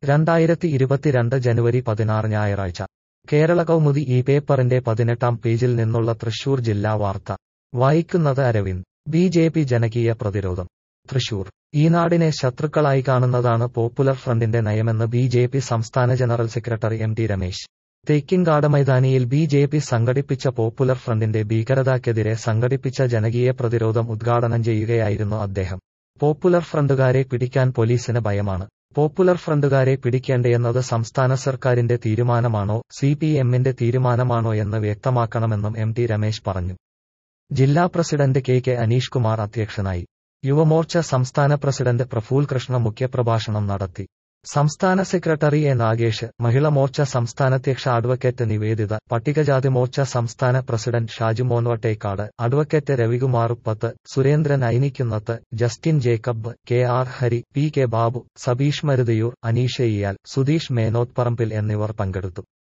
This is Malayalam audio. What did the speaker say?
രണ്ടായിരത്തി ഇരുപത്തിരണ്ട് ജനുവരി പതിനാറ് ഞായറാഴ്ച കേരള കൗമുദി ഈ പേപ്പറിന്റെ പതിനെട്ടാം പേജിൽ നിന്നുള്ള തൃശൂർ ജില്ലാ വാർത്ത വായിക്കുന്നത് അരവിന്ദ് ബി ജെ പി ജനകീയ പ്രതിരോധം തൃശൂർ ഈ നാടിനെ ശത്രുക്കളായി കാണുന്നതാണ് പോപ്പുലർ ഫ്രണ്ടിന്റെ നയമെന്ന് ബി ജെ പി സംസ്ഥാന general secretary M T Ramesh Thekkinkadu മൈതാനിയിൽ ബി ജെ പി സംഘടിപ്പിച്ച പോപ്പുലർ ഫ്രണ്ടിന്റെ ഭീകരതയ്ക്കെതിരെ സംഘടിപ്പിച്ച ജനകീയ പ്രതിരോധം ഉദ്ഘാടനം ചെയ്യുകയായിരുന്നു അദ്ദേഹം പോപ്പുലർ ഫ്രണ്ടുകാരെ പിടിക്കാൻ പോലീസിന് ഭയമാണ് പോപ്പുലർ ഫ്രണ്ടുകാരെ പിടിക്കേണ്ടയെന്നത് സംസ്ഥാന സർക്കാരിന്റെ തീരുമാനമാണോ സി പി എമ്മിന്റെ തീരുമാനമാണോ എന്ന് വ്യക്തമാക്കണമെന്നും എം ടി രമേശ് പറഞ്ഞു ജില്ലാ president K K Aneesh Kumar അധ്യക്ഷനായി യുവമോർച്ച സംസ്ഥാന പ്രസിഡന്റ് പ്രഫൂൽ കൃഷ്ണ മുഖ്യപ്രഭാഷണം നടത്തി സംസ്ഥാന സെക്രട്ടറി എ നാഗേഷ് മഹിള മോർച്ച സംസ്ഥാനാധ്യക്ഷ അഡ്വക്കേറ്റ് നിവേദിത പട്ടികജാതി മോർച്ച സംസ്ഥാന president Shaju Monvattekkad advocate Ravikumar Uppath Surendran Ainikkunnath Justin Jacob K R Hari P K Babu Sabeesh Maruthayoor Aneesha Iyal Sudheesh Menothparambil എന്നിവർ പങ്കെടുത്തു